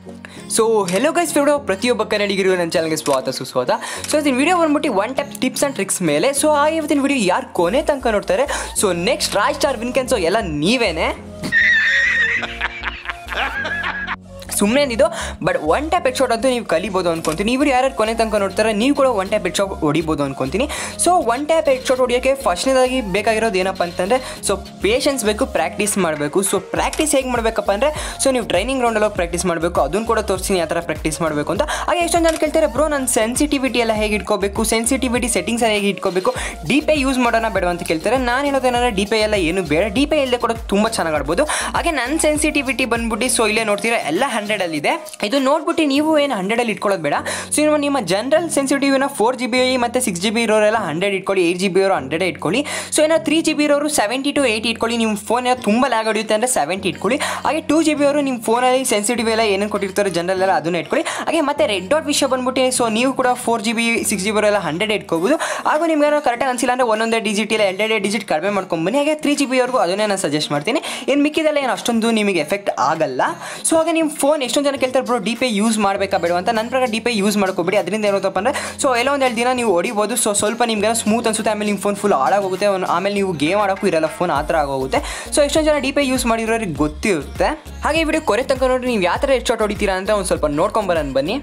So hello guys video ಪ್ರತಿಯೊಬ್ಬ ಕನ್ನಡಿಗರಿಗೂ ನನ್ನ ಚಾನಲ್ಗೆ ಸ್ವಾಗತ ಸುಸ್ವಾಗತ ಸೊ ಇವತ್ತಿನ ವಿಡಿಯೋ ಬಂದ್ಬಿಟ್ಟು one type tips and tricks ಮೇಲೆ ಸೊ ಆ ಇವತ್ತಿನ ವಿಡಿಯೋ ಯಾರು ಕೊನೆ ತನಕ ನೋಡ್ತಾರೆ ಸೊ ನೆಕ್ಸ್ಟ್ ರಾಜ್ ಸ್ಟಾರ್ ವಿನ್ಕೆನ್ ಸೊ ಎಲ್ಲ ನೀವೇನೆ ಸುಮ್ಮನೆ ಇದು but one tap head shot ಅಂತೂ ನೀವು ಕಲಿಬೋದು ಅನ್ಕೊಂತೀನಿ ಇವರು ಯಾರ್ಯಾರು ಕೊನೆ ತನಕ ನೋಡ್ತಾರೆ ನೀವು ಕೂಡ ಒನ್ ಟ್ಯಾಪ್ ಹೆಡ್ ಶಾಟ್ ಹೊಡಿಬೋದು ಅನ್ಕೊಂತೀನಿ so one tap head shot ಹೊಡಿಯೋಕ್ಕೆ ಫಸ್ಟ್ನೇದಾಗಿ ಬೇಕಾಗಿರೋದು ಏನಪ್ಪ ಅಂತಂದರೆ ಸೊ ಪೇಷನ್ಸ್ ಬೇಕು ಪ್ರಾಕ್ಟೀಸ್ ಮಾಡಬೇಕು ಸೊ ಪ್ರಾಕ್ಟೀಸ್ ಹೇಗೆ ಮಾಡಬೇಕಪ್ಪ ಅಂದರೆ ಸೊ ನೀವು ಟ್ರೈನಿಂಗ್ ಗ್ರೌಂಡಲ್ಲಿ ಹೋಗಿ ಪ್ರಾಕ್ಟೀಸ್ ಮಾಡಬೇಕು ಅದನ್ನು ಕೂಡ ತೋರಿಸ್ತೀನಿ ಯಾವ ಥರ ಪ್ರಾಕ್ಟೀಸ್ ಮಾಡಬೇಕು ಅಂತ ಹಾಗೆ ಎಷ್ಟೊಂದು ಜನ ಕೇಳ್ತಾರೆ ಬ್ರೋ ನನ್ನ ಸೆನ್ಸಿಟಿವಿಟಿ ಎಲ್ಲ ಹೇಗೆ ಇಟ್ಕೋಬೇಕು ಸೆನ್ಸಿಟಿವಿಟಿ ಸೆಟ್ಟಿಂಗ್ಸ್ ಹೇಗೆ ಇಟ್ಕೋಬೇಕು ಡಿ ಪೇ ಯೂಸ್ ಮಾಡೋಣ ಬೇಡ ಅಂತ ಕೇಳ್ತಾರೆ ನಾನು ಹೇಳೋದೇನಂದ್ರೆ ಡಿ ಪೇ ಎಲ್ಲ ಏನು ಬೇಡ ಡಿ ಪೇ ಇಲ್ಲದೆ ಕೂಡ ತುಂಬ ಚೆನ್ನಾಗಿ ಆಡ್ಬೋದು ಹಾಗೆ ನನ್ನ ಸೆನ್ಸಿಟಿವಿಟಿ ಬಂದ್ಬಿಟ್ಟು ಸೊ ಇಲ್ಲೇ ನೋಡ್ತೀರಾ ಎಲ್ಲ ಹಂಡ್ರೆಡಲ್ಲಿ ಇದೆ ಇದು ನೋಡ್ಬಿಟ್ಟು ನೀವು ಏನು ಹಂಡ್ರೆಡಲ್ಲಿ ಇಟ್ಕೊಳ್ಳೋದು ಬೇಡ ಸೊ ನಿಮ್ಮ ನಿಮ್ಮ ಜನರಲ್ ಸೆನ್ಸಿಟಿವಿನ ಫೋರ್ ಜಿ ಬಿ ಮತ್ತು ಸಿಕ್ಸ್ ಜಿ ಬಿ ಇರೋರೆಲ್ಲ ಹಂಡ್ರೆಡ್ ಇಟ್ಕೊಳ್ಳಿ ಏಯ್ಟ್ ಜಿ ಬಿ ಇರೋ ಹಂಡ್ರೆಡ್ ಇಟ್ಕೊಳ್ಳಿ ಸೊ ಏನೋ ತ್ರೀ ಜಿ ಬಿ ಇರೋರು ಸೆವೆಂಟಿ ಟು ಏಯ್ಟಿ ಇಟ್ಕೊಳ್ಳಿ ನಿಮ್ಮ ಫೋನ್ ಏನೋ ತುಂಬ ಲ್ಯಾಗ್ ಹೊಡೆಯುತ್ತೆ ಅಂದರೆ ಸೆವೆಂಟಿ ಇಟ್ಕೊಳ್ಳಿ ಹಾಗೆ ಟೂ ಜಿ ಬಿ ಅವರು ನಿಮ್ಮ ಫೋನಲ್ಲಿ ಸೆನ್ಸಿಟಿವ್ ಎಲ್ಲ ಏನೇನು ಕೊಟ್ಟಿರ್ತಾರೆ ಜನರಲ್ ಎಲ್ಲ ಅದನ್ನ ಇಟ್ಕೊಳ್ಳಿ ಹಾಗೆ ಮತ್ತೆ ರೆಡ್ ಡಾಟ್ ವಿಷಯ ಬಂದ್ಬಿಟ್ಟು ಸೊ ನೀವು ಕೂಡ four G B six G B ಎಲ್ಲ ಹಂಡ್ರೆಡ್ ಇಟ್ಕೋಬೋದು ಹಾಗೂ ನಿಮ್ಗೆ ಏನೋ ಕರೆಕ್ಟಾಗಿ ಅನಿಸಿಲ್ಲ ಅಂದರೆ ಒಂದೊಂದೇ ಡಿಜಿಟ್ ಇಲ್ಲ ಎರಡೆರಡು ಡಿಜಿಟ್ ಕಡಿಮೆ ಮಾಡ್ಕೊಂಬನ್ನಿ ಹಾಗೆ ತ್ರೀ ಜಿ ಬಿವರೆಗೂ ಅದನ್ನೇ ನಾನು ಸಜೆಸ್ಟ್ ಮಾಡ್ತೀನಿ ಏನು ಮಿಕ್ಕಿದೆಲ್ಲ ಏನು ಅಷ್ಟೊಂದು ನಿಮಗೆ ಎಫೆಕ್ಟ್ ಆಗಲ್ಲ ಸೊ ಹಾಗೆ ನಿಮ್ಮ ಫೋನ್ ಎಷ್ಟೊಂದು ಜನ ಕೇಳ್ತಾರೆ ಬ್ರೋ ಡಿ ಪೇ ಯೂಸ್ ಮಾಡಬೇಕಾ ಬೇಡ ಅಂತ ನನ್ನ ಪ್ರಕಾರ ಡಿ ಪೇ ಯೂಸ್ ಮಾಡ್ಕೋಬೇಡಿ ಅದರಿಂದ ಏನೋದಪ್ಪ ಅಂದರೆ ಸೊ ಎಲ್ಲ ಒಂದು ಎರಡು ದಿನ ನೀವು ಹೊಡಿಬೋದು ಸೊ ಸ್ವಲ್ಪ ನಿಮ್ಗೆ ಸ್ಮೂತ್ ಅನ್ಸುತ್ತೆ ಆಮೇಲೆ ನಿಮ್ಮ ಫೋನ್ ಫುಲ್ ಹಾಳಾಗೋಗುತ್ತೆ ಅವ್ನು- ಆಮೇಲೆ ನೀವು ಗೇಮ್ ಆಡೋಕ್ಕೂ ಇರಲ್ಲ ಫೋನ್ ಆ ಥರ ಆಗೋಗುತ್ತೆ ಸೊ ಎಷ್ಟೊಂದು ಜನ ಡಿ ಪೇ ಯೂಸ್ ಮಾಡಿರೋರಿಗೆ ಗೊತ್ತಿರುತ್ತೆ ಹಾಗೆ ಈ ವಿಡಿಯೋ ಕೊರೆ ತನಕ ನೋಡಿ ನೀವು ಯಾವ ಥರ ಎಷ್ಟು ಶಾಟ್ ಹೊಡಿತೀರಾ ಅಂತ ಒಂದು ಸ್ವಲ್ಪ ನೋಡ್ಕೊಂಬರೋಣ ಬನ್ನಿ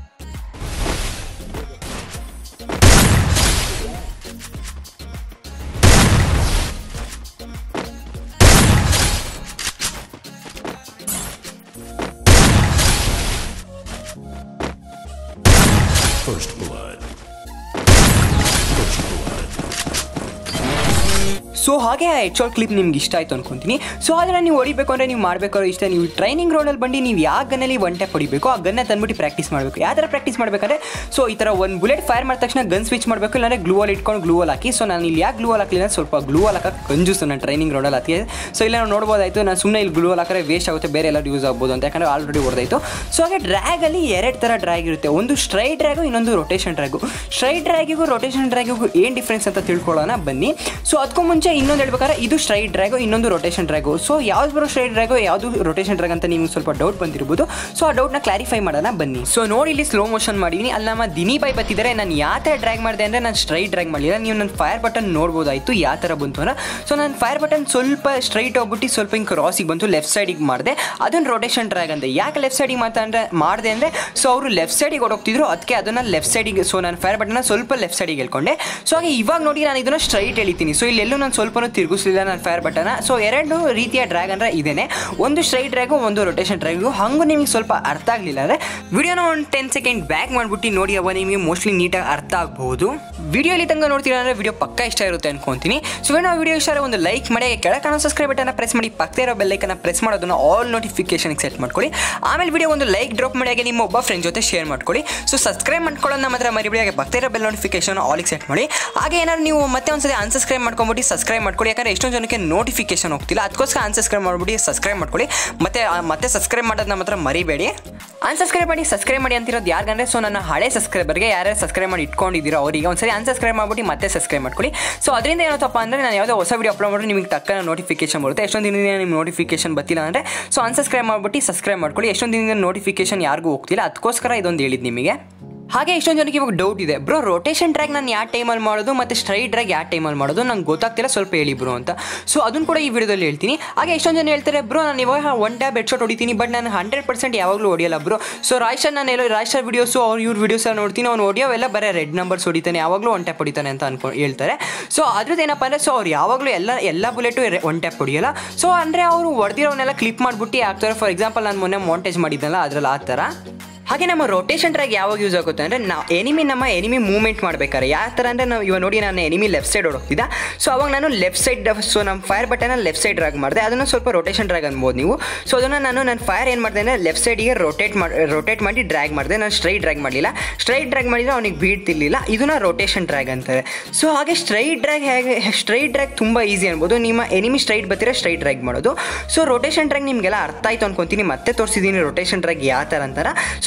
First blood. ಸೊ ಹಾಗೆ ಆ ಹೆಡ್ ಶಾಟ್ ಕ್ಲಿಪ್ ನಿಮ್ಗೆ ಇಷ್ಟ ಆಯಿತು ಅನ್ಕೊಂತೀನಿ ಸೊ ಆದರೆ ನೀವು ಹೊಡಿಬೇಕು ಅಂದರೆ ನೀವು ಮಾಡಬೇಕಾದ್ರೆ ಇಷ್ಟ ನೀವು ಟ್ರೈನಿಂಗ್ ಗ್ರೌಂಡಲ್ಲಿ ಬಂದು ನೀವು ಯಾವ ಗನ್ನಲ್ಲಿ ಒನ್ ಟ್ಯಾಪ್ ಹೊಡಿಬೇಕು ಆ ಗನ್ನ ತಂದ್ಬಿಟ್ಟು ಪ್ರಾಕ್ಟೀಸ್ ಮಾಡಬೇಕು ಯಾವ ಥರ ಪ್ರಾಕ್ಟೀಸ್ ಮಾಡಬೇಕಂದ್ರೆ ಸೊ ಈ ಥರ ಒಂದು ಬುಲೆಟ್ ಫೈರ್ ಮಾಡಿದ ತಕ್ಷಣ ಗನ್ ಸ್ವಿಚ್ ಮಾಡಬೇಕು ಇಲ್ಲಾಂದರೆ ಗ್ಲೂವಲ್ಲಿ ಇಟ್ಕೊಂಡು ಗ್ಲೂವಲ್ಲಿ ಹಾಕಿ ಸೊ ನಾನು ಇಲ್ಲಿ ಯಾಕೆ ಗ್ಲೂವಲ್ಲಿ ಹಾಕಲಿಲ್ಲ ಸ್ವಲ್ಪ ಗ್ಲೂವಲ್ಲಿ ಹಾಕಕ್ಕೆ ಕಂಜೂಸು ನಾನು ಟ್ರೈನಿಂಗ್ ಗ್ರೌಂಡಲ್ಲಿ ಹಾಕಿ ಸೊ ಇಲ್ಲ ನಾವು ನೋಡ್ಬೋದಾಯ್ತು ನಾನು ಸುಮ್ಮನೆ ಇಲ್ಲಿ ಗ್ಲೂವಲ್ಲಿ ಹಾಕಿದ್ರೆ ವೇಸ್ಟ್ ಆಗುತ್ತೆ ಬೇರೆ ಎಲ್ಲ ಯೂಸ್ ಆಗ್ಬೋದು ಅಂತ ಯಾಕಂದರೆ ಆಲ್ರೆಡಿ ಹೊಡೆದಾಯ್ತು ಸೊ ಹಾಗೆ ಡ್ರ್ಯಾಗಲ್ಲಿ ಎರಡು ಥರ ಡ್ರ್ಯಾಗ್ ಇರುತ್ತೆ ಒಂದು ಸ್ಟ್ರೈಟ್ ಡ್ರ್ಯಾಗು ಇನ್ನೊಂದು ರೊಟೇಷನ್ ಡ್ರ್ಯಾಗು ಸ್ಟ್ರೈಟ್ ಡ್ರ್ಯಾಗಿಗೂ ರೊಟೇಷನ್ ಡ್ರ್ಯಾಗಿಗೂ ಏನು ಡಿಫ್ರೆನ್ಸ್ ಅಂತ ತಿಳ್ಕೊಳ್ಳೋಣ ಬನ್ನಿ ಸೊ ಅದಕ್ಕೂ ಮುಂಚೆ ಇನ್ನೊಂದು ಹೇಳ್ಬೇಕಾದ್ರೆ ಇದು ಸ್ಟ್ರೈಟ್ ಡ್ರ್ಯಾಗು ಇನ್ನೊಂದು ರೊಟೇಷನ್ ಡ್ರ್ಯಾಗು ಸೊ ಯಾವ್ದು ಬರೋ ಸ್ಟ್ರೈಟ್ ಡ್ರ್ಯಾಗು ಯಾವುದು ರೊಟೇಷನ್ ಡ್ರ್ಯಾಗ್ ಅಂತ ನಿಮ್ಗೆ ಸ್ವಲ್ಪ ಡೌಟ್ ಬಂದಿರ್ಬೋದು ಸೊ ಆ ಡೌಟ್ನ ಕ್ಲಾರಿಫೈ ಮಾಡೋಣ ಬನ್ನಿ ಸೊ ನೋಡಿ ಇಲ್ಲಿ ಸ್ಲೋ ಮೋಷನ್ ಮಾಡಿದ್ದೀನಿ ಅಲ್ಲಿ ನಮ್ಮ ದಿನಿ ಬೈ ಬತ್ತಿದ್ದಾರೆ ನಾನು ಯಾವ ಥರ ಡ್ರ್ಯಾಗ್ ಮಾಡಿದೆ ಅಂದರೆ ನಾನು ಸ್ಟ್ರೈಟ್ ಡ್ರ್ಯಾಗ್ ಮಾಡಲಿಲ್ಲ ನೀವು ನನ್ನ ಫೈರ್ ಬಟನ್ ನೋಡ್ಬೋದಾಯಿತು ಯಾವ ಥರ ಬಂತು ಅಂದ್ರೆ ಸೊ ನಾನು ಫೈರ್ ಬಟನ್ ಸ್ವಲ್ಪ ಸ್ಟ್ರೈಟ್ ಹೋಗ್ಬಿಟ್ಟು ಸ್ವಲ್ಪ ಹಿಂಗೆ ಕ್ರಾಸಿಗೆ ಬಂತು ಲೆಫ್ಟ್ ಸೈಡಿಗೆ ಮಾಡಿದೆ ಅದನ್ನು ರೊಟೇಷನ್ ಡ್ರ್ಯಾಗ್ ಅಂದೆ ಯಾಕೆ ಲೆಫ್ಟ್ ಸೈಡಿಗೆ ಮಾತಾಡ್ರೆ ಮಾಡಿದೆ ಅಂದರೆ ಸೊ ಅವರು ಲೆಫ್ಟ್ ಸೈಡಿಗೆ ಹೊಡೋಗ್ತಿದ್ರು ಅದಕ್ಕೆ ಅದನ್ನು ಲೆಫ್ಟ್ ಸೈಡಿಗೆ ಸೊ ನಾನು ಫೈರ್ ಬಟನ್ನ ಸ್ವಲ್ಪ ಲೆಫ್ಟ್ ಸೈಡಿಗೆ ಹೇಳ್ಕೊಂಡೆ ಸೊ ಹಾಗೆ ಇವಾಗ ನೋಡಿ ನಾನು ಇದನ್ನು ಸ್ಟ್ರೈಟ್ ಎಳಿತೀನಿ ಸೊ ಇಲ್ಲೆಲ್ಲೂ ನಾನು ಸ್ವಲ್ಪನೂ ತಿರುಗಿಸ್ಲಿಲ್ಲ ನಾನು ಫೈರ್ ಬಟನ್ನ ಸೊ ಎರಡು ರೀತಿಯ ಡ್ರ್ಯಾಗ್ ಅಂದರೆ ಇದೇನೆ ಒಂದು ಸ್ಟ್ರೈಟ್ ಡ್ರ್ಯಾಗು ಒಂದು ರೊಟೇಷನ್ ಡ್ರ್ಯಾಗು ಹಂಗೂ ನಿಮಗೆ ಸ್ವಲ್ಪ ಅರ್ಥ ಆಗಲಿಲ್ಲ ಅಂದರೆ ವಿಡಿಯೋನ ಒಂದು ಟೆನ್ ಸೆಕೆಂಡ್ ಬ್ಯಾಕ್ ಮಾಡಿಬಿಟ್ಟು ನೋಡಿ ಅವ ನಿಮಗೆ ಮೋಸ್ಟ್ಲಿ ನೀಟಾಗಿ ಅರ್ಥ ಆಗ್ಬೋದು ವಿಡಿಯೋ ಇಲ್ಲಿ ತನಕ ನೋಡ್ತೀರಾ ಅಂದರೆ ವಿಡಿಯೋ ಪಕ್ಕ ಇಷ್ಟ ಇರುತ್ತೆ ಅನ್ಕೊಂತೀನಿ ಸೊ ನಾವು ವಿಡಿಯೋ ಇಷ್ಟ ಆದರೆ ಒಂದು ಲೈಕ್ ಮಾಡಿ ಕೆಳಗೆ ಕಾಣೋ ಸಬ್ಸ್ಕ್ರೈಬ್ ಬಟನ್ನ ಪ್ರೆಸ್ ಮಾಡಿ ಪಕ್ಕದೇ ಇರೋ ಬೆಲ್ಲೈಕನ್ನ ಪ್ರೆಸ್ ಮಾಡೋದನ್ನ ಆಲ್ ನೋಟಿಫಿಕೇಶನ್ಗೆ ಸೆಟ್ ಮಾಡ್ಕೊಳ್ಳಿ ಆಮೇಲೆ ವಿಡಿಯೋ ಒಂದು ಲೈಕ್ ಡ್ರಾಪ್ ಮಾಡಿ ಹಾಗೆ ನಿಮ್ಮ ಒಬ್ಬ ಫ್ರೆಂಡ್ ಜೊತೆ ಶೇರ್ ಮಾಡ್ಕೊಳ್ಳಿ ಸೊ ಸಬ್ಸ್ಕ್ರೈಬ್ ಮಾಡ್ಕೊಳ್ಳೋಣ ಮಾತ್ರ ಮರಿಬಿಡಿ ಹಾಗೆ ಪಕ್ಕದೇ ಇರೋ ಬೆಲ್ ನೋಟಿಫಿಕೇಶನ್ ಆಲಿಗೆ ಸೆಟ್ ಮಾಡಿ ಹಾಗೆ ಏನಾದ್ರು ನೀವು ಮತ್ತೆ ಒಂದ್ಸತಿ ಅನ್ಸಬ್ಸ್ಕ್ರೈಬ್ ಮಾಡ್ಕೊಂಬಿಟ್ಟು ಸಬ್ಸ್ಕ್ರೈಬ್ ಮಾಡ್ಕೊಳ್ಳಿ ಯಾಕಂದ್ರೆ ಎಷ್ಟೊಂದು ಜನಕ್ಕೆ ನೋಟಿಫಿಕೇಶನ್ ಹೋಗ್ತಿಲ್ಲ ಅದಕ್ಕೋಸ್ಕರ ಅನ್ಸಬ್ಸ್ಕ್ರೈಬ್ ಮಾಡ್ಬಿಟ್ಟು ಸಬ್ಸ್ಕ್ರೈಬ್ ಮಾಡ್ಕೊಳ್ಳಿ ಮತ್ತೆ ಆ, ಮತ್ತೆ ಸಬ್ಸ್ಕ್ರೈಬ್ ಮಾಡೋದನ್ನ ಮಾತ್ರ ಮರಿಬೇಡಿ ಅನ್ಸಬ್ಸ್ಕ್ರೈಬ್ ಮಾಡಿ ಸಬ್ಸ್ಕ್ರೈಬ್ ಮಾಡಿ ಅಂತಿರೋದು ಯಾರಿಗಂದ್ರೆ ಸೊ ನನ್ನ ಹಳೆ ಸಬ್ಸ್ಕ್ರೈಬರ್ಗೆ ಯಾರ್ಯಾರು ಸಬ್ಸ್ಕ್ರೈಬ್ ಮಾಡಿ ಇಟ್ಕೊಂಡಿದ್ದೀರೋ ಅವರಿಗೆ ಒಂದ್ಸರಿ ಅನ್ಸಬ್ಸ್ಕ್ರೈಬ್ ಮಾಡ್ಬಿಟ್ಟು ಮತ್ತೆ ಸಬ್ಸ್ಕ್ರೈಬ್ ಮಾಡ್ಕೊಳ್ಳಿ ಸೊ ಅದರಿಂದ ಏನಪ್ಪ ಅಂದರೆ ನಾನು ಯಾವುದೋ ಹೊಸ ವಿಡಿಯೋ ಅಪ್ಲೋಡ್ ಮಾಡಿದ್ರೆ ನಿಮಗೆ ತಕ್ಕ ನೋಟಿಫಿಕೇಶನ್ ಬರುತ್ತೆ ಎಷ್ಟೊಂದು ದಿನದಿಂದ ನಿಮ್ಮ ನೋಟಿಫಿಕೇಶನ್ ಬರ್ತಿಲ್ಲ ಅಂದರೆ ಸೊ ಅನ್ಸಬ್ಸ್ಕ್ರೈಬ್ ಮಾಡ್ಬಿಟ್ಟು ಸಬ್ಸ್ಕ್ರೈಬ್ ಮಾಡ್ಕೊಳ್ಳಿ ಎಷ್ಟೊಂದು ದಿನದಿಂದ ನೋಟಿಫಿಕೇಶನ್ ಯಾರಿಗೂ ಹೋಗ್ತಿಲ್ಲ ಅದಕ್ಕೋಸ್ಕರ ಇದೊಂದು ಹೇಳಿದ್ದು ನಿಮಗೆ ಹಾಗೆ ಎಷ್ಟೊಂದು ಜನಕ್ಕೆ ಇವಾಗ ಡೌಟ್ ಇದೆ ಬ್ರೋ ರೊಟೇಷನ್ ಟ್ರ್ಯಾಕ್ ನಾನು ಯಾವ ಟೈಮಲ್ಲಿ ಮಾಡೋದು ಮತ್ತು ಸ್ಟ್ರೈಟ್ ಟ್ರ್ಯಾಕ್ ಯಾವ ಟೈಮಲ್ಲಿ ಮಾಡೋದು ನಂಗೆ ಗೊತ್ತಾಗ್ತಿಲ್ಲ ಸ್ವಲ್ಪ ಹೇಳಿ ಬ್ರೋ ಅಂತ ಸೊ ಅದನ್ನು ಕೂಡ ಈ ವಿಡಿಯೋದಲ್ಲಿ ಹೇಳ್ತೀನಿ ಹಾಗೆ ಎಷ್ಟೊಂದು ಜನ ಹೇಳ್ತಾರೆ ಬ್ರೋ ನಾನು ಇವಾಗ ಒನ್ ಟ್ಯಾಬ್ ಹೆಡ್ ಶಾಟ್ ಹೊಡಿತೀನಿ ಬಟ್ ನಾನು ಹಂಡ್ರೆಡ್ ಪರ್ಸೆಂಟ್ ಯಾವಾಗಲೂ ಹೊಡಿಯಲ್ಲ ಬ್ರೋ ಸೊ ರಾಯ್ಶರ್ ನಾನು ಎಲ್ಲೋ ರಾಯ್ಶರ್ ವಿಡಿಯೋಸು ಅವ್ರು ಇವ್ರ ವಿಡಿಯೋಸ್ ಎಲ್ಲ ನೋಡ್ತೀನಿ ಅವ್ನು ಹೊಡಿಯೋವೆಲ್ಲ ಬರೀ ರೆಡ್ ನಂಬರ್ಸ್ ಹೊಡಿತಾನೆ ಯಾವಾಗಲೂ ಒನ್ ಟ್ಯಾಪ್ ಹೊಡಿತಾನೆ ಅಂತ ಅನ್ಕೊ ಹೇಳ್ತಾರೆ ಸೊ ಅದ್ರದ್ದು ಏನಪ್ಪ ಅಂದರೆ ಸೊ ಅವ್ರು ಯಾವಾಗಲೂ ಎಲ್ಲ ಎಲ್ಲ ಬುಲೆಟು ಒನ್ ಟ್ಯಾಪ್ ಹೊಡಿಯಲ್ಲ ಸೊ ಅಂದರೆ ಅವರು ಹೊಡೆದಿರೋನೆಲ್ಲ ಕ್ಲಿಪ್ ಮಾಡಿಬಿಟ್ಟು ಹಾಕ್ತಾರೆ ಫಾರ್ ಎಕ್ಸಾಂಪಲ್ ನಾನು ಮೊನ್ನೆ ಮಾಂಟೇಜ್ ಮಾಡಿದ್ದಲ್ಲ ಅದ್ರಲ್ಲಿ ಆ ಥರ ಹಾಗೆ ನಮ್ಮ ರೊಟೇಷನ್ ಟ್ರ್ಯಾಕ್ ಯಾವಾಗ ಯೂಸ್ ಆಗುತ್ತೆ ಅಂದರೆ ನಾವು ಎನಿಮಿ ನಮ್ಮ ಎನಿಮಿ ಮೂವ್ಮೆಂಟ್ ಮಾಡ್ಬೇಕಾದ್ರೆ ಯಾವ ಥರ ಅಂದರೆ ನಾವು ಇವಾಗ ನೋಡಿ ನಾನು ಎನಿಮಿ ಲೆಫ್ಟ್ ಸೈಡ್ ಹೊಡೋಗ್ತಿದ್ದ ಸೊ ಅವಾಗ ನಾನು ಲೆಫ್ಟ್ ಸೈಡ್ ಸೊ ನಮ್ಮ ಫೈರ್ ಬಟನ್ನ ಲೆಫ್ಟ್ ಸೈಡ್ ಡ್ರಾಗ್ ಮಾಡಿದೆ ಅದನ್ನು ಸ್ವಲ್ಪ ರೊಟೇಷನ್ ಡ್ರಾಗ್ ಅನ್ಬೋದು ನೀವು ಸೊ ಅದನ್ನು ನಾನು ನನ್ನ ಫೈರ್ ಏನು ಮಾಡಿದೆ ಅಂದರೆ ಲೆಫ್ಟ್ ಸೈಡಿಗೆ ರೊಟೇಟ್ ಮಾಡಿ ರೊಟೇಟ್ ಮಾಡಿ ಡ್ರ್ಯಾಗ್ ಮಾಡಿದೆ ನಾನು ಸ್ಟ್ರೈಟ್ ಡ್ರ್ಯಾಗ್ ಮಾಡಲಿಲ್ಲ ಸ್ಟ್ರೈಟ್ ಡ್ರ್ಯಾಗ್ ಮಾಡಿದರೆ ಅವನಿಗೆ ಬೀಡ್ತಿರ್ಲಿಲ್ಲ ಇದನ್ನ ರೊಟೇಷನ್ ಡ್ರ್ಯಾಗ್ ಅಂತಾರೆ ಸೊ ಹಾಗೆ ಸ್ಟ್ರೈಟ್ ಡ್ರ್ಯಾಗ್ ಹೇಗೆ ಸ್ಟ್ರೈಟ್ ಡ್ರ್ಯಾಗ್ ತುಂಬ ಈಸಿ ಅನ್ಬೋದು ನಿಮ್ಮ ಎನಿಮಿ ಸ್ಟ್ರೈಟ್ ಬರ್ತೀರ ಸ್ಟ್ರೈಟ್ ಡ್ರ್ಯಾಗ್ ಮಾಡೋದು ಸೊ ರೊಟೇಷನ್ ಡ್ರ್ಯಾಗ್ ನಿಮಗೆಲ್ಲ ಅರ್ಥ ಆಯ್ತು ಅನ್ಕೊಂತೀನಿ ಮತ್ತೆ ತೋರಿಸಿದ್ದೀನಿ ರೊಟೇಷನ್ ಡ್ರ್ಯಾಗ್ ಯಾವ ಥರ ಅಂತಾರ ಸೊ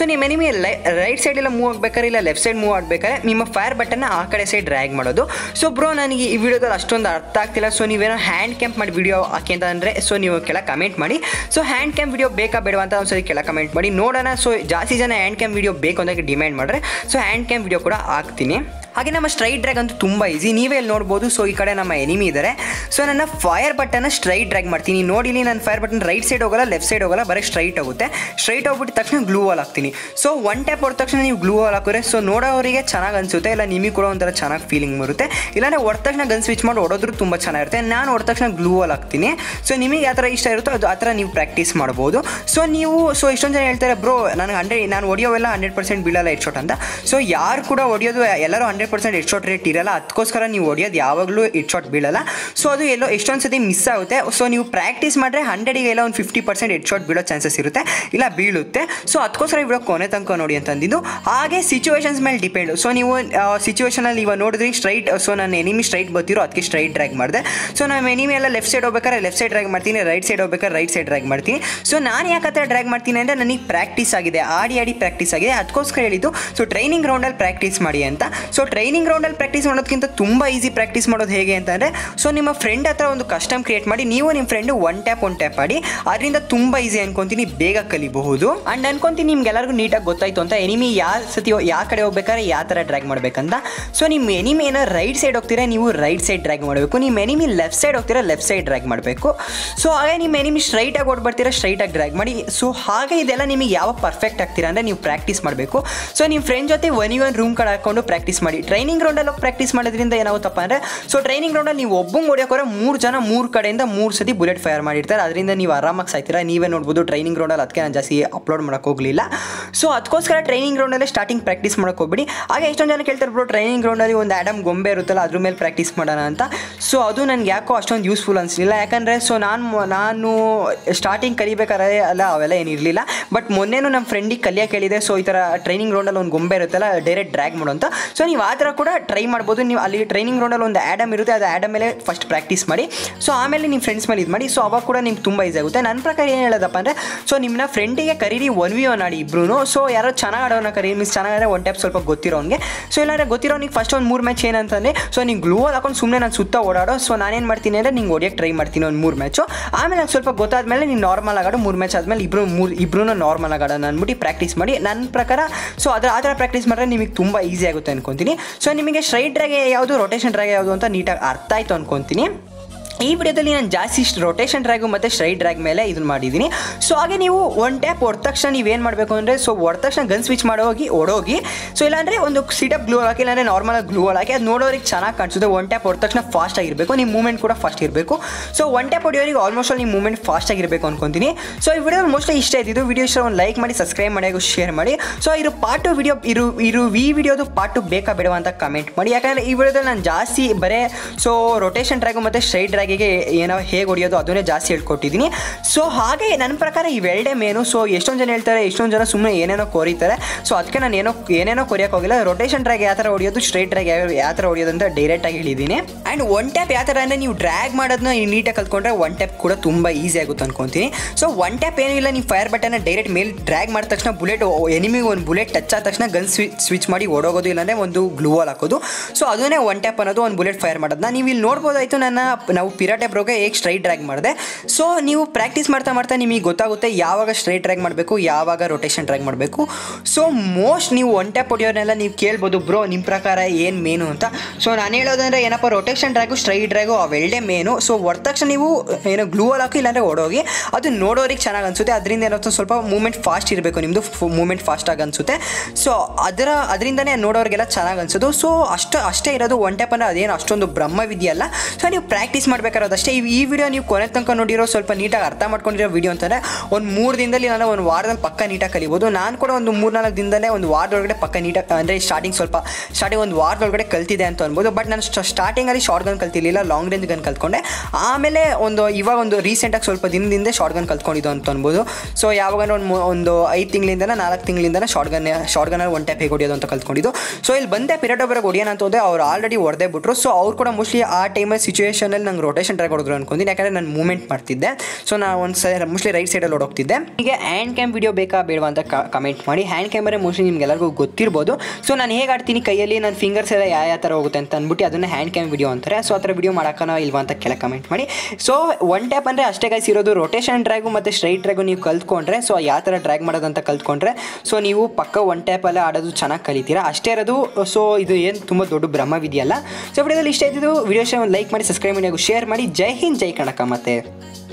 ನಿಮ್ಮ ಎನಿಮಿ ರೈಟ್ ಸೈಡ್ ಎಲ್ಲ ಮೂವ್ ಆಗ್ಬೇಕಾದ್ರೆ ಇಲ್ಲ ಲೆಫ್ಟ್ ಸೈಡ್ ಮೂವ್ ಆಗ್ಬೇಕಾದ್ರೆ ನಿಮ್ಮ ಫೈರ್ ಬಟನ್ನ ಆ ಕಡೆ ಸೈಡ್ ಡ್ರ್ಯಾಗ್ ಮಾಡೋದು ಸೊ ಬ್ರೋ ನನಗೆ ಈ ವಿಡಿಯೋದಲ್ಲಿ ಅಷ್ಟೊಂದು ಅರ್ಥ ಆಗ್ತಿಲ್ಲ ಸೊ ನೀವೇನೋ ಹ್ಯಾಂಡ್ ಕ್ಯಾಂಪ್ ಮಾಡಿ ವಿಡಿಯೋ ಹಾಕಿ ಅಂತ ಅಂದರೆ ಸೊ ನೀವು ಕೆಳ ಕಮೆಂಟ್ ಮಾಡಿ ಸೊ ಹ್ಯಾಂಡ್ ಕ್ಯಾಂಪ್ ವಿಡಿಯೋ ಬೇಕಾ ಬೇಡವಾ ಅಂತ ಒಂದ್ಸರಿ ಕೆಳ ಕಮೆಂಟ್ ಮಾಡಿ ನೋಡೋಣ ಸೊ ಜಾಸ್ತಿ ಜನ ಹ್ಯಾಂಡ್ ಕ್ಯಾಂಪ್ ವಿಡಿಯೋ ಬೇಕು ಅಂತ ಡಿಮ್ಯಾಂಡ್ ಮಾಡಿದ್ರೆ ಸೊ ಹ್ಯಾಂಡ್ ಕ್ಯಾಂಪ್ ವಿಡಿಯೋ ಕೂಡ ಹಾಕ್ತೀನಿ ಹಾಗೆ ನಮ್ಮ ಸ್ಟ್ರೈಟ್ ಡ್ರ್ಯಾಗ್ ಅಂತೂ ತುಂಬ ಈಸಿ ನೀವೇ ಇಲ್ಲಿ ನೋಡ್ಬೋದು ಸೊ ಈ ಕಡೆ ನಮ್ಮ ಎನಿಮಿ ಇದ್ದಾರೆ ಸೊ ನನ್ನ ಫೈರ್ ಬಟನ್ನ ಸ್ಟ್ರೈಟ್ ಡ್ರ್ಯಾಗ್ ಮಾಡ್ತೀನಿ ನೋಡಿಲಿ ನನ್ನ ಫೈರ್ ಬಟನ್ ರೈಟ್ ಸೈಡ್ ಹೋಗಲ್ಲ ಲೆಫ್ಟ್ ಸೈಡ್ ಹೋಗಲ್ಲ ಬರೀ ಸ್ಟ್ರೈಟ್ ಹೋಗುತ್ತೆ ಸ್ಟ್ರೈಟ್ ಹೋಗ್ಬಿಟ್ಟು ತಕ್ಷಣ ಗ್ಲೂ ವಾಲ್ ಹಾಕ್ತೀನಿ ಸೊ ಒನ್ ಟ್ಯಾಪ್ ಹೊಡೆದ ತಕ್ಷಣ ನೀವು ಗ್ಲೂ ವಾಲ್ ಹಾಕಿದ್ರೆ ಸೊ ನೋಡೋರಿಗೆ ಚೆನ್ನಾಗಿ ಅನಿಸುತ್ತೆ ಇಲ್ಲ ನಿಮಗೆ ಕೂಡ ಒಂಥರ ಚೆನ್ನಾಗಿ ಫೀಲಿಂಗ್ ಬರುತ್ತೆ ಇಲ್ಲಾಂದ್ರೆ ಹೊಡೆದ ತಕ್ಷಣ ಗನ್ ಸ್ವಿಚ್ ಮಾಡಿ ಹೊಡೋದ್ರು ತುಂಬ ಚೆನ್ನಾಗಿರುತ್ತೆ ನಾನು ಹೊಡೆದ ತಕ್ಷಣ ಗ್ಲೂ ವಾಲ್ ಹಾಕ್ತೀನಿ ಸೊ ನಿಮಗೆ ಯಾವ ಥರ ಇಷ್ಟ ಇರುತ್ತೋ ಅದು ಆ ಥರ ನೀವು ಪ್ರಾಕ್ಟೀಸ್ ಮಾಡ್ಬೋದು ಸೊ ನೀವು ಸೊ ಇಷ್ಟೊಂದು ಜನ ಹೇಳ್ತಾರೆ ಬ್ರೋ ನನಗೆ ಹಂಡ್ರೆಡ್ ನಾನು ಹೊಡಿಯೋವೆಲ್ಲ ಹಂಡ್ರೆಡ್ ಪರ್ಸೆಂಟ್ ಬೀಳಲ್ಲ ಹೆಡ್ ಶಾಟ್ ಅಂತ ಸೊ ಯಾರು ಕೂಡ ಹೊಡಿಯೋದು ಎಲ್ಲರೂ hundred percent head shot rate ಇರಲ್ಲ ಅದಕ್ಕೋಸ್ಕರ ನೀವು ಹೊಡಿಯೋದು ಯಾವಾಗಲೂ ಹೆಡ್ ಶಾಟ್ ಬೀಳಲ್ಲ ಸೊ ಅದು ಎಲ್ಲೋ ಎಷ್ಟೊಂದು ಸತಿ ಮಿಸ್ ಆಗುತ್ತೆ ಸೊ ನೀವು ಪ್ರಾಕ್ಟೀಸ್ ಮಾಡಿದ್ರೆ ಹಂಡ್ರೆಡಿಗೆ ಎಲ್ಲ ಒಂದು ಫಿಫ್ಟಿ ಪರ್ಸೆಂಟ್ ಹೆಡ್ ಶಾಟ್ ಬೀಳೋ ಚಾನ್ಸಸ್ ಇರುತ್ತೆ ಇಲ್ಲ ಬೀಳುತ್ತೆ ಸೊ ಅದಕ್ಕೋಸ್ಕರ ಇವಾಗ ಕೊನೆ ತನಕ ನೋಡಿ ಅಂತಂದಿದ್ದು ಹಾಗೆ ಸಿಚುವೇಶನ್ಸ್ ಮೇಲೆ ಡಿಪೆಂಡ್ ಸೊ ನೀವು ಸಿಚುವೇಶನಲ್ಲಿ ಇವಾಗ ನೋಡಿದ್ರಿ ಸ್ಟ್ರೈಟ್ ಸೊ ನನ್ನ ಎನಿಮಿ ಸ್ಟ್ರೈಟ್ ಬರ್ತಿರೋ ಅದಕ್ಕೆ ಸ್ಟ್ರೈಟ್ ಡ್ರ್ಯಾಗ್ ಮಾಡಿದೆ ಸೊ ನಮ್ಮ ಎನಿಮಿ ಎಲ್ಲ ಲೆಫ್ಟ್ ಸೈಡ್ ಹೋಗ್ಬೇಕಾದ್ರೆ ಲೆಫ್ಟ್ ಸೈಡ್ ಡ್ರ್ಯಾಗ್ ಮಾಡ್ತೀನಿ ರೈಟ್ ಸೈಡ್ ಹೋಗ್ಬೇಕಾದ್ರೆ ರೈಟ್ ಸೈಡ್ ಡ್ರ್ಯಾಗ್ ಮಾಡ್ತೀನಿ ಸೊ ನಾನು ಯಾಕಂತ ಡ್ರ್ಯಾಗ್ ಮಾಡ್ತೀನಿ ಅಂದರೆ ನನಗೆ ಪ್ರಾಕ್ಟೀಸ್ ಆಗಿದೆ ಆಡಿ ಆಡಿ ಪ್ರಾಕ್ಟೀಸ್ ಆಗಿದೆ ಅದಕ್ಕೋಸ್ಕರ ಹೇಳಿದ್ದು ಸೊ ಟ್ರೈನಿಂಗ್ ರೌಂಡಲ್ಲಿ ಪ್ರಾಕ್ಟೀಸ್ ಮಾಡಿ ಅಂತ ಸೊ ಟ್ರೈನಿಂಗ್ ರೌಂಡಲ್ಲಿ ಪ್ರಾಕ್ಟೀಸ್ ಮಾಡೋದಕ್ಕಿಂತ ತುಂಬ ಈಸಿ ಪ್ರಾಕ್ಟೀಸ್ ಮಾಡೋದು ಹೇಗೆ ಅಂತಂದರೆ ಸೊ ನಿಮ್ಮ ಫ್ರೆಂಡ್ ಹತ್ರ ಒಂದು ಕಸ್ಟಮ್ ಕ್ರಿಯೇಟ್ ಮಾಡಿ ನೀವು ನಿಮ್ಮ friend one tap one tap ಮಾಡಿ ಅದರಿಂದ ತುಂಬ ಈಸಿ ಅನ್ಕೊಂತೀನಿ ಬೇಗ ಕಲಿಬಹುದು ಆ್ಯಂಡ್ ಅನ್ಕೊಂತೀನಿ ನಿಮ್ಗೆಲ್ಲರಿಗೂ ನೀಟಾಗಿ ಗೊತ್ತಾಯ್ತು ಅಂತ ಎನಿಮಿ ಯಾವ ಸತಿ ಯಾವ ಕಡೆ ಹೋಗ್ಬೇಕಾದ್ರೆ ಯಾವ ಥರ ಡ್ರ್ಯಾಗ್ ಮಾಡಬೇಕಂತ ಸೊ ನಿಮ್ಮ ಎನಿಮಿ ಏನೋ ರೈಟ್ ಸೈಡ್ ಹೋಗ್ತೀರಾ ನೀವು ರೈಟ್ ಸೈಡ್ ಡ್ರ್ಯಾಗ್ ಮಾಡಬೇಕು ನಿಮ್ಮ ಎನಿಮಿ ಲೆಫ್ಟ್ ಸೈಡ್ ಹೋಗ್ತೀರಾ ಲೆಫ್ಟ್ ಸೈಡ್ ಡ್ರ್ಯಾಗ್ ಮಾಡಬೇಕು ಸೊ ಹಾಗೆ ನಿಮ್ಮ ಎನಿಮಿ ಸ್ಟ್ರೈಟಾಗಿ ಓಡ್ಬರ್ತೀರಾ ಸ್ಟ್ರೈಟಾಗಿ ಡ್ರ್ಯಾಗ್ ಮಾಡಿ ಸೊ ಹಾಗೆ ಇದೆಲ್ಲ ನಿಮಗೆ ಯಾವ ಪರ್ಫೆಕ್ಟ್ ಆಗ್ತೀರಾ ಅಂದರೆ ನೀವು ಪ್ರಾಕ್ಟೀಸ್ ಮಾಡಬೇಕು ಸೊ ನಿಮ್ಮ ಫ್ರೆಂಡ್ ಜೊತೆ ಒನ್ ಒನ್ ರೂಮ್ ಕಡೆ ಹಾಕೊಂಡು ಪ್ರಾಕ್ಟೀಸ್ ಮಾಡಿ ಟ್ರೈನಿಂಗ್ ರೌಂಡಲ್ಲಿ ಹೋಗಿ ಪ್ರಾಕ್ಟೀಸ್ ಮಾಡೋದ್ರಿಂದ ಏನಾಗುತ್ತಪ್ಪ ಅಂದರೆ ಸೊ ಟ್ರೈನಿಂಗ್ ರೌಂಡಲ್ಲಿ ನೀವು ಒಬ್ಬಂಗೆ ಹೊಡಿಯೋಕೆ ಮೂರು ಜನ ಮೂರು ಕಡೆಯಿಂದ ಮೂರು ಸತಿ ಬುಲೆಟ್ ಫೈರ್ ಮಾಡಿರ್ತಾರೆ ಅದರಿಂದ ನೀವು ಆರಾಮಾಗಿ ಸಾಯ್ತೀರಾ ನೀವೇ ನೋಡ್ಬೋದು ಟ್ರೈನಿಂಗ್ ರೌಂಡಲ್ಲಿ ಅದಕ್ಕೆ ನಾನು ಜಾಸ್ತಿ ಅಪ್ಲೋಡ್ ಮಾಡೋಕೆ ಹೋಗಲಿಲ್ಲ ಸೊ ಅದಕ್ಕೋಸ್ಕರ ಟ್ರೈನಿಂಗ್ ರೌಂಡಲ್ಲೇ ಸ್ಟಾರ್ಟಿಂಗ್ ಪ್ರಾಕ್ಟೀಸ್ ಮಾಡೋಕೆ ಹೋಗ್ಬಿಡಿ ಹಾಗೆ ಎಷ್ಟೊಂದು ಜನ ಕೇಳ್ತಾರೆ ಬ್ರೋ ಟ್ರೈನಿಂಗ್ ರೌಂಡಲ್ಲಿ ಒಂದು ಆ್ಯಡಮ್ ಗೊಂಬೆ ಇರುತ್ತಲ್ಲ ಅದ್ರ ಮೇಲೆ ಪ್ರಾಕ್ಟೀಸ್ ಮಾಡೋಣ ಅಂತ ಸೊ ಅದು ನನಗೆ ಯಾಕೋ ಅಷ್ಟೊಂದು ಯೂಸ್ಫುಲ್ ಅನಿಸಲಿಲ್ಲ ಯಾಕಂದರೆ ಸೊ ನಾನು ನಾನು ಸ್ಟಾರ್ಟಿಂಗ್ ಕಲಿಬೇಕಾದ್ರೆ ಅಲ್ಲ ಅವೆಲ್ಲ ಏನಿರಲಿಲ್ಲ ಬಟ್ ಮೊನ್ನೆನೂ ನಮ್ಮ ಫ್ರೆಂಡಿಗೆ ಕಲಿಯೋಕೆ ಹೇಳಿದೆ ಸೊ ಈ ಥರ ಟ್ರೈನಿಂಗ್ ರೌಂಡಲ್ಲಿ ಒಂದು ಗೊಂಬೆ ಇರುತ್ತಲ್ಲ ಡೈರೆಕ್ಟ್ ಡ್ರ್ಯಾಗ್ ಮಾಡೋ ಅಂತ ಸೊ ನೀವು ಆ ಥರ ಕೂಡ ಟ್ರೈ ಮಾಡ್ಬೋದು ನೀವು ಅಲ್ಲಿ ಟ್ರೈನಿಂಗ್ ರೌಂಡಲ್ಲಿ ಒಂದು ಆ್ಯಡಮ್ ಇರುತ್ತೆ ಅದು ಆ್ಯಡಮ್ ಮೇಲೆ ಫಸ್ಟ್ ಪ್ರಾಕ್ಟೀಸ್ ಮಾಡಿ ಸೊ ಆಮೇಲೆ ನಿಮ್ಮ ಫ್ರೆಂಡ್ಸ್ ಮೇಲೆ ಇದು ಮಾಡಿ ಸೊ ಅವಾಗ ಕೂಡ ನಿಮ್ಗೆ ತುಂಬ ಈಸಿ ಆಗುತ್ತೆ ನನ್ನ ಪ್ರಕಾರ ಏನು ಹೇಳೋದಪ್ಪ ಅಂದರೆ ಸೊ ನಿಮ್ಮನ್ನ ಫ್ರೆಂಡಿಗೆ ಕರೀರಿ ಒನ್ ವಿ ಒನ್ ಆಡಿ ಇಬ್ರು ಸೊ ಯಾರೋ ಚೆನ್ನಾಗಿ ಆಡೋನ ಕರೀರಿ ಮೀನ್ಸ್ ಚೆನ್ನಾಗಾದ್ರೆ ಒನ್ ಟೈಪ್ ಸ್ವಲ್ಪ ಗೊತ್ತಿರೋನಿಗೆ ಸೊ ಇಲ್ಲಾಂದ್ರೆ ಗೊತ್ತಿರೋನಿಗೆ ಫಸ್ಟ್ ಒಂದು ಮೂರು ಮ್ಯಾಚ್ ಏನಂತಂದರೆ ಸೊ ನೀವು ಗ್ಲೂ ಹಾಕೊಂಡು ಸುಮ್ಮನೆ ನಾನು ಸುತ್ತ ಓಡಾಡೋ ಸೊ ನಾನೇನು ಮಾಡ್ತೀನಿ ಅಂದರೆ ನಿಂಗೆ ಹೊಡಿಯೋಕ್ಕೆ ಟ್ರೈ ಮಾಡ್ತೀನಿ ಒಂದು ಮೂರು ಮ್ಯಾಚು ಆಮೇಲೆ ನಂಗೆ ಸ್ವಲ್ಪ ಗೊತ್ತಾದ್ಮೇಲೆ ನೀವು ನಾರ್ಮಲ್ ಆಗಾಡೋ ಮೂರು ಮ್ಯಾಚ್ ಆದಮೇಲೆ ಇಬ್ಬರು ಮೂರು ಇಬ್ಬರೂ ನಾರ್ಮಲ್ ಆಗಾಡೋಣ ಅಂದ್ಬಿಟ್ಟು ಪ್ರಾಕ್ಟೀಸ್ ಮಾಡಿ ನನ್ನ ಪ್ರಕಾರ ಸೊ ಅದರ ಆ ಥರ ಪ್ರಾಕ್ಟೀಸ್ ಮಾಡಿದ್ರೆ ನಿಮಗೆ ತುಂಬ ಈಸಿ ಆಗುತ್ತೆ ಅನ್ಕೊತೀನಿ ಸೊ ನಿಮಗೆ ಸ್ಟ್ರೈಟ್ ಡ್ರಾಗೆ ಯಾವುದು ರೊಟೇಷನ್ ಡ್ರಾಗೆ ಯಾವುದು ಅಂತ ನೀಟಾಗಿ ಅರ್ಥ ಆಯಿತು ಅನ್ಕೊತೀನಿ ಈ ವಿಡಿಯೋದಲ್ಲಿ ನಾನು ಜಾಸ್ತಿ ರೊಟೇಷನ್ ಡ್ರ್ಯಾಗು ಮತ್ತು ಸ್ಟ್ರೈಟ್ ಡ್ರ್ಯಾಗ್ ಮೇಲೆ ಇದನ್ನು ಮಾಡಿದ್ದೀನಿ ಸೊ ಹಾಗೆ ನೀವು ಒನ್ ಟ್ಯಾಪ್ ಹೊಡೆದ ತಕ್ಷಣ ನೀವೇನು ಮಾಡಬೇಕು ಅಂದರೆ ಸೊ ಹೊಡೆದ ತಕ್ಷಣ ಗನ್ ಸ್ವಿಚ್ ಮಾಡೋಗಿ ಓಡೋಗಿ ಸೊ ಇಲ್ಲಾಂದರೆ ಒಂದು ಸಿಟಪ್ ಗ್ಲೂ ಹಾಕಿ ಇಲ್ಲಾಂದರೆ ನಾರ್ಮಲ್ ಗ್ಲೂ ಹಾಕಿ ಅದು ನೋಡೋರಿಗೆ ಚೆನ್ನಾಗಿ ಕಾಣಿಸುತ್ತೆ ಒನ್ ಟ್ಯಾಪ್ ಹೊಡೆದ ತಕ್ಷಣ ಫಾಸ್ಟ್ ಆಗಿರಬೇಕು ನಿಮ್ಮ ಮೂವ್ಮೆಂಟ್ ಕೂಡ ಫಾಸ್ಟ್ ಇರಬೇಕು ಸೊ ಒನ್ ಟ್ಯಾಪ್ ಹೊಡಿಯೋರಿಗೆ ಆಲ್ಮೋಸ್ಟ್ ನಿಮ್ಮ ಮೂವ್ಮೆಂಟ್ ಫಾಸ್ಟ್ ಆಗಿರಬೇಕು ಅನ್ಕೊತೀನಿ ಸೊ ಈ ವಿಡಿಯೋ ಮೋಸ್ಟ್ಲಿ ಇಷ್ಟ ಇದ್ದಿದ್ದು ವಿಡಿಯೋ ಇಷ್ಟ ಒಂದು ಲೈಕ್ ಮಾಡಿ ಸಬ್ಸ್ಕ್ರೈಬ್ ಮಾಡಿ ಹಾಗೂ ಶೇರ್ ಮಾಡಿ ಸೊ ಇರು ಪಾರ್ಟ್ ಟು ವಿಡಿಯೋ ಇರು ಇರು ಈ ವಿಡಿಯೋದು ಪಾರ್ಟ್ ಟು ಬೇಕಾ ಬೇಡವಾ ಅಂತ ಕಮೆಂಟ್ ಮಾಡಿ ಯಾಕಂದರೆ ಈ ವಿಡಿಯೋದಲ್ಲಿ ನಾನು ಜಾಸ್ತಿ ಬರೇ ಸೊ ರೊಟೇಷನ್ ಡ್ರ್ಯಾಗು ಮತ್ತು ಸ್ಟ್ರೈಟ್ ಡ್ರ್ಯಾಗಿಗೆ ಏನೋ ಹೇಗೆ ಹೊಡಿಯೋದು ಅದನ್ನೇ ಜಾಸ್ತಿ ಹೇಳ್ಕೊಟ್ಟಿದ್ದೀನಿ ಸೊ ಹಾಗೆ ನನ್ನ ಪ್ರಕಾರ ಇವೆರಡೇ ಮೇನು ಸೊ ಎಷ್ಟೊಂದು ಜನ ಹೇಳ್ತಾರೆ ಎಷ್ಟೊಂದು ಜನ ಸುಮ್ಮನೆ ಏನೇನೋ ಕೊರಿತಾರೆ ಸೊ ಅದಕ್ಕೆ ನಾನು ಏನೋ ಏನೇನೋ ಕೊರಿಯೋಕೆ ಹೋಗಿಲ್ಲ ರೊಟೇಷನ್ ಡ್ರ್ಯಾಗ್ ಯಾವ ಥರ ಹೊಡಿಯೋದು ಸ್ಟ್ರೈಟ್ ಡ್ರ್ಯಾಗ್ ಯಾವ ಯಾವ ಥರ ಹೊಡಿಯೋದು ಅಂತ ಡೈರೆಕ್ಟಾಗಿ ಹೇಳಿದ್ದೀನಿ ಆ್ಯಂಡ್ ಒನ್ ಟ್ಯಾಪ್ ಯಾವ ಥರ ಅಂದರೆ ನೀವು ಡ್ರ್ಯಾಗ್ ಮಾಡೋದನ್ನ ನೀಟಾಗಿ ಕಲ್ತ್ಕೊಂಡ್ರೆ ಒನ್ ಟ್ಯಾಪ್ ಕೂಡ ತುಂಬ ಈಸಿ ಆಗುತ್ತೆ ಅನ್ಕೊತೀನಿ ಸೊ ಒನ್ ಟ್ಯಾಪ್ ಏನೂ ಇಲ್ಲ ನೀವು ಫೈರ್ ಬಟನ್ನ ಡೈರೆಕ್ಟ್ ಮೇಲೆ ಡ್ರ್ಯಾಗ್ ಮಾಡಿದ ತಕ್ಷಣ ಬುಲೆಟ್ ಎನಿಮಿಗೆ ಒಂದು ಬುಲೆಟ್ ಟಚ್ ಆದ ತಕ್ಷಣ ಗನ್ ಸ್ವಿಚ್ ಸ್ವಿಚ್ ಮಾಡಿ ಓಡೋಗೋದು ಇಲ್ಲಾಂದರೆ ಒಂದು ಗ್ಲೂ ವಾಲ್ ಹಾಕೋದು ಸೊ ಅದನ್ನೇ ಒನ್ ಟ್ಯಾಪ್ ಅನ್ನೋದು ಒಂದು ಬುಲೆಟ್ ಫೈರ್ ಮಾಡೋದನ್ನ ನೀವು ಇಲ್ಲಿ ನೋಡ್ಬೋದಾಯ್ತು ನನ್ನ ನಾವು ಪಿರಾಟೆ ಬ್ರೋಗೆ ಹೇಗೆ ಸ್ಟ್ರೈಟ್ ಡ್ರ್ಯಾಗ್ ಮಾಡಿದೆ ಸೊ ನೀವು ಪ್ರಾಕ್ಟೀಸ್ ಮಾಡ್ತಾ ಮಾಡ್ತಾ ನಿಮಗೆ ಗೊತ್ತಾಗುತ್ತೆ ಯಾವಾಗ ಸ್ಟ್ರೈಟ್ ಡ್ರ್ಯಾಗ್ ಮಾಡಬೇಕು ಯಾವಾಗ ರೊಟೇಷನ್ ಡ್ರ್ಯಾಗ್ ಮಾಡಬೇಕು ಸೊ ಮೋಸ್ಟ್ ನೀವು ಒನ್ ಟ್ಯಾಪ್ ಹೊಡಿಯೋನೆಲ್ಲ ನೀವು ಕೇಳ್ಬೋದು ಬ್ರೋ ನಿಮ್ಮ ಪ್ರಕಾರ ಏನು ಮೇನು ಅಂತ ಸೊ ನಾನು ಹೇಳೋದಂದ್ರೆ ಏನಪ್ಪ ರೊಟೇಷನ್ ಡ್ರ್ಯಾಗು ಸ್ಟ್ರೈಟ್ ಡ್ರ್ಯಾಗು ಅವೆರಡೇ ಮೇನು ಸೊ ಹೊಡೆದ ತಕ್ಷಣ ನೀವು ಏನೋ ಗ್ಲೂ ಅಲ್ಲಿ ಹಾಕಿ ಇಲ್ಲಾಂದರೆ ಓಡೋಗಿ ಅದು ನೋಡೋರಿಗೆ ಚೆನ್ನಾಗಿ ಅನಿಸುತ್ತೆ ಅದರಿಂದ ಏನಾಗುತ್ತೆ ಸ್ವಲ್ಪ ಮೂಮೆಂಟ್ ಫಾಸ್ಟ್ ಇರಬೇಕು ನಿಮ್ಮದು ಮೂಮೆಂಟ್ ಫಾಸ್ಟಾಗಿ ಅನಿಸುತ್ತೆ ಸೊ ಅದರ ಅದರಿಂದನೇ ನೋಡೋರಿಗೆಲ್ಲ ಚೆನ್ನಾಗಿ ಅನ್ಸೋದು ಸೊ ಅಷ್ಟು ಅಷ್ಟೇ ಇರೋದು ಒನ್ ಟ್ಯಾಪ್ ಅಂದರೆ ಅದೇನು ಅಷ್ಟೊಂದು ಬ್ರಹ್ಮವಿದೆಯಲ್ಲ ಸೊ ನೀವು ಪ್ರಾಕ್ಟೀಸ್ ಮಾಡಬೇಕಾರೋದಷ್ಟೇ ಈ ಈ ವಿಡಿಯೋ ನೀವು ಕೊನೆ ತನಕ ನೋಡಿರೋ ಸ್ವಲ್ಪ ನೀಟಾಗಿ ಅರ್ಥ ಮಾಡ್ಕೊಂಡಿರೋ ವಿಡಿಯೋ ಅಂತಂದರೆ ಒಂದು ಮೂರು ದಿನದಲ್ಲಿ ನಾನು ಒಂದು ವಾರದಲ್ಲಿ ಪಕ್ಕ ನೀಟಾಗಿ ಕಲಿಬೋದು ನಾನು ಕೂಡ ಒಂದು ಮೂರು ನಾಲ್ಕು ದಿನದಲ್ಲೇ ಒಂದು ವಾರದೊಳಗಡೆ ಪಕ್ಕ ನೀಟಾಗಿ ಅಂದರೆ ಸ್ಟಾರ್ಟಿಂಗ್ ಸ್ವಲ್ಪ ಸ್ಟಾರ್ಟಿಂಗ್ ಒಂದು ವಾರದೊಳಗಡೆ ಕಲ್ತಿದೆ ಅಂತ ಅನ್ಬೋದು ಬಟ್ ನಾನು ಸ್ಟಾರ್ಟಿಂಗಲ್ಲಿ ಶಾರ್ಟ್ ಗನ್ ಕಲ್ತಿರ್ಲಿಲ್ಲ ಲಾಂಗ್ ರೇಂಜ್ ಗನ್ ಕಲ್ತ್ಕೊಂಡೆ ಆಮೇಲೆ ಒಂದು ಇವಾಗ ಒಂದು ರೀಸೆಂಟಾಗಿ ಸ್ವಲ್ಪ ದಿನದಿಂದ ಶಾರ್ಟ್ ಗನ್ ಕಲ್ತ್ಕೊಂಡಿದ್ದು ಅಂತ ಅನ್ಬೋದು ಸೊ ಯಾವಾಗ ಒಂದು ಮೂ- ಒಂದು ಐದು ತಿಂಗಳಿಂದ ನಾಲ್ಕು ತಿಂಗಳಿಂದ ಶಾರ್ಟ್ ಗನ್ ಶಾರ್ಟ್ ಗನ್ನಲ್ಲಿ ಒನ್ ಟ್ಯಾಪ್ ಹೇಗೆ ಹೊಡಿಯೋದು ಅಂತ ಕಲ್ತ್ಕೊಂಡಿದ್ದು ಸೊ ಇಲ್ಲಿ ಬಂದೆ ಪಿರಿಯಡ್ ಒಬ್ಬರಿಗೆ ಹೊಡಿಯೋಣ ಅಂತ ಹೋದೆ ಅವ್ರು ಆಲ್ರೆಡಿ ಹೊಡೆದೇ ಬಿಟ್ರು ಸೊ ಅವ್ರು ಕೂಡ ಮೋಸ್ಟ್ಲಿ ಆ ಟೈಮಲ್ಲಿ ಸಿಚುವೇಷನಲ್ಲಿ ನಂಗೆ ರೊಟೇಷನ್ ರೊಟೇಷನ್ ಡ್ರ್ಯಾಗ್ ಹೊಡೆದ್ರು ಅನ್ಕೊಂತೀನಿ ಯಾಕಂದರೆ ನಾನು ಮೂವ್ಮೆಂಟ್ ಮಾಡ್ತಿದ್ದೆ ಸೊ ನಾನು ಒಂದು ಸಲ ಮೋಸ್ಟ್ಲಿ ರೈಟ್ ಸೈಡಲ್ಲಿ ಓಡೋಗ್ತಿದ್ದೆ ಹೀಗೆ ಹ್ಯಾಂಡ್ ಕ್ಯಾಮ್ ವಿಡಿಯೋ ಬೇಕಾ ಬೇಡವಾ ಅಂತ ಕಮೆಂಟ್ ಮಾಡಿ ಹ್ಯಾಂಡ್ ಕ್ಯಾಮರೆ ಮೋಸ್ಟ್ಲಿ ನಿಮ್ಗೆ ಎಲ್ಲರಿಗೂ ಗೊತ್ತಿರ್ಬೋದು ಸೊ ನಾನು ಹೇಗೆ ಆಡ್ತೀನಿ ಕೈಯಲ್ಲಿ ನನ್ನ ಫಿಂಗರ್ಸ್ ಎಲ್ಲ ಯಾವ ಯಾವ ಥರ ಹೋಗುತ್ತೆ ಅಂತ ಅಂದ್ಬಿಟ್ಟು ಅದನ್ನು ಹ್ಯಾಂಡ್ ಕ್ಯಾಮ್ ವಿಡಿಯೋ ಅಂತಾರೆ ಸೊ ಆ ಥರ ವಿಡಿಯೋ ಮಾಡೋಕ್ಕನೋ ಇಲ್ವಾ ಅಂತ ಕೆಳಗೆ ಕಮೆಂಟ್ ಮಾಡಿ ಸೊ ಒನ್ ಟ್ಯಾಪ್ ಅಂದರೆ ಅಷ್ಟೇ ಗೈಸ್ ಇರೋದು ರೊಟೇಷನ್ ಡ್ರ್ಯಾಗು ಮತ್ತು ಸ್ಟ್ರೈಟ್ ಡ್ರ್ಯಾಗು ನೀವು ಕಲ್ತ್ಕೊಂಡ್ರೆ ಸೊ ಯಾವ ಥರ ಡ್ರ್ಯಾಗ್ ಮಾಡೋದಂತ ಕಲ್ತ್ಕೊಂಡ್ರೆ ಸೊ ನೀವು ಪಕ್ಕ ಒನ್ ಟ್ಯಾಪಲ್ಲೇ ಆಡೋದು ಚೆನ್ನಾಗಿ ಕಲಿತೀರಾ ಅಷ್ಟೇ ಇರೋದು ಸೊ ಇದು ಏನು ತುಂಬ ದೊಡ್ಡ ಭ್ರಮವಿದೆಯಲ್ಲ ಸೊ ವಿಡಿಯೋದಲ್ಲಿ ಇಷ್ಟ ಇದ್ದಿದ್ದು ವಿಡಿಯೋ ಒಂದು ಲೈಕ್ ಮಾಡಿ ಸಬ್ಸ್ಕ್ರೈಬ್ ಮಾಡಿ ಹಾಗೂ ಶೇರ್ ಮಾಡಿ ಜೈ ಹಿಂದ್ ಜೈ ಕಣಕ ಮತ್ತೆ